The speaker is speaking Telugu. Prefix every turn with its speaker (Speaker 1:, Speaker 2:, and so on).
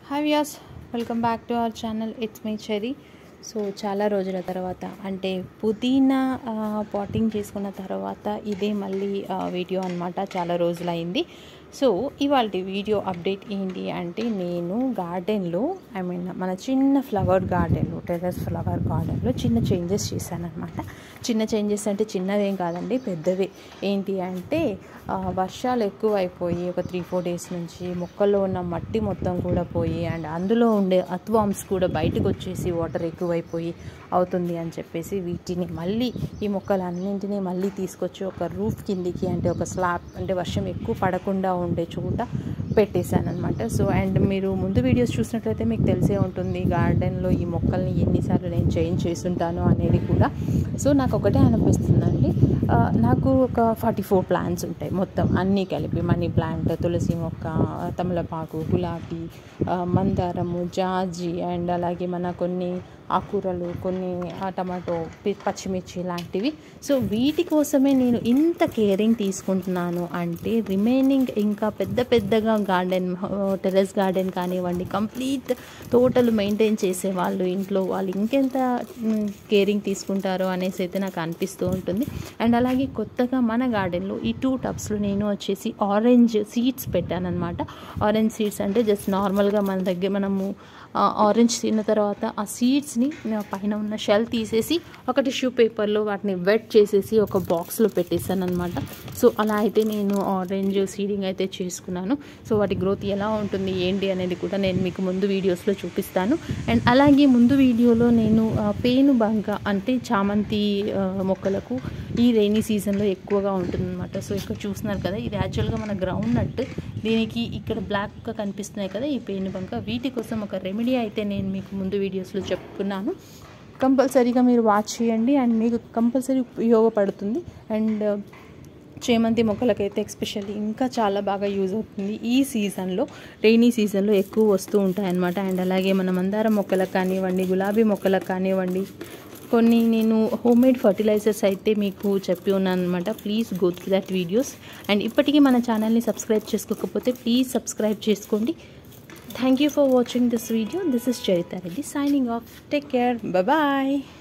Speaker 1: హాయ్ వ్యాస్ welcome back to our channel it's my Cherry so చాలా రోజుల తర్వాత అంటే పుదీనా పాటింగ్ చేసుకున్న తర్వాత ఇదే మళ్ళీ ఆ, వీడియో అనమాట చాలా రోజులైంది సో ఇవాళ వీడియో అప్డేట్ ఏంటి అంటే నేను గార్డెన్లో ఐ మీన్ మన చిన్న ఫ్లవర్ గార్డెన్లో టెర్రస్ ఫ్లవర్ గార్డెన్లో చిన్న చేంజెస్ చేశానమాట చిన్న చేంజెస్ అంటే చిన్నవేం కాదండి పెద్దవే ఏంటి అంటే ఆ, వర్షాలు ఎక్కువ అయిపోయి ఒక త్రీ ఫోర్ డేస్ నుంచి మొక్కల్లో ఉన్న మట్టి మొత్తం కూడా పోయి అండ్ అందులో ఉండే అత్వామ్స్ కూడా బయటకు వచ్చేసి వాటర్ ఎక్కువైపోయి అవుతుంది అని చెప్పేసి వీటిని మళ్ళీ ఈ మొక్కలన్నింటినీ మళ్ళీ తీసుకొచ్చి ఒక రూఫ్ కిందికి అంటే ఒక స్లాబ్ అంటే వర్షం ఎక్కువ పడకుండా ఉండే చోట పెట్టేశాను అనమాట సో అండ్ మీరు ముందు వీడియోస్ చూసినట్లయితే మీకు తెలిసే ఉంటుంది గార్డెన్లో ఈ మొక్కల్ని ఎన్నిసార్లు నేను చేంజ్ చేస్తుంటాను అనేది కూడా సో నాకు ఒకటే అనిపిస్తుందండి ఆ, నాకు ఒక ఫార్టీ ఫోర్ ప్లాంట్స్ ఉంటాయి మొత్తం అన్నీ కలిపి మనీ ప్లాంట్ తులసి మొక్క తమలపాకు గులాబీ ఆ, మందారము జాజి అండ్ అలాగే మన కొన్ని ఆకుకూరలు కొన్ని ఆ, టమాటో పి- పచ్చిమిర్చి లాంటివి సో వీటి కోసమే నేను ఇంత కేరింగ్ తీసుకుంటున్నాను అంటే రిమైనింగ్ ఇంకా పెద్ద పెద్దగా గార్డెన్ టెరెస్ గార్డెన్ కానివ్వండి కంప్లీట్ తోటలు మెయింటైన్ చేసే వాళ్ళు ఇంట్లో వాళ్ళు ఇంకెంత కేరింగ్ తీసుకుంటారో అనేసి అయితే నాకు అనిపిస్తూ ఉంటుంది అండ్ అలాగే కొత్తగా మన గార్డెన్లో ఈ టూ టబ్స్లో నేను వచ్చేసి ఆరెంజ్ సీడ్స్ పెట్టాను అనమాట ఆరెంజ్ సీడ్స్ అంటే జస్ట్ నార్మల్గా మన దగ్గర మనము ఆరెంజ్ తిన్న తర్వాత ఆ సీడ్స్ని పైన ఉన్న షెల్ తీసేసి ఒక టిష్యూ పేపర్లో వాటిని వెట్ చేసేసి ఒక బాక్స్లో పెట్టేశాను అనమాట సో అలా అయితే నేను ఆరెంజ్ సీడింగ్ అయితే చేసుకున్నాను సో వాటి గ్రోత్ ఎలా ఉంటుంది ఏంటి అనేది కూడా నేను మీకు ముందు వీడియోస్లో చూపిస్తాను అండ్ అలాగే ముందు వీడియోలో నేను ఆ, పేను బంక అంటే చామంతి ఆ, మొక్కలకు ఈ రైనీ సీజన్లో ఎక్కువగా ఉంటుందన్నమాట సో ఇక్కడ చూస్తున్నారు కదా ఇది యాక్చువల్గా మన గ్రౌండ్ నట్ దీనికి ఇక్కడ బ్లాక్గా కనిపిస్తున్నాయి కదా ఈ పేను బంక వీటి కోసం ఒక రెమెడీ అయితే నేను మీకు ముందు వీడియోస్లో చెప్పుకున్నాను కంపల్సరీగా మీరు వాచ్ చేయండి అండ్ మీకు కంపల్సరీ ఉపయోగపడుతుంది అండ్ చేమంతి మొక్కలకైతే ఎస్పెషల్లీ ఇంకా చాలా బాగా యూజ్ అవుతుంది ఈ సీజన్లో రైనీ సీజన్లో ఎక్కువ వస్తూ ఉంటాయి అన్నమాట అండ్ అలాగే మన మందార మొక్కలకు కానివ్వండి గులాబీ మొక్కలకు కానివ్వండి కొన్ని నేను హోమ్ మేడ్ ఫర్టిలైజర్స్ అయితే మీకు చెప్పి ఉన్నాను అనమాట please go through that videos and ఇప్పటికీ మన ఛానల్ని సబ్స్క్రైబ్ చేసుకోకపోతే ప్లీజ్ సబ్స్క్రైబ్ చేసుకోండి thank you for watching this video this is Charitha Reddy signing off take care bye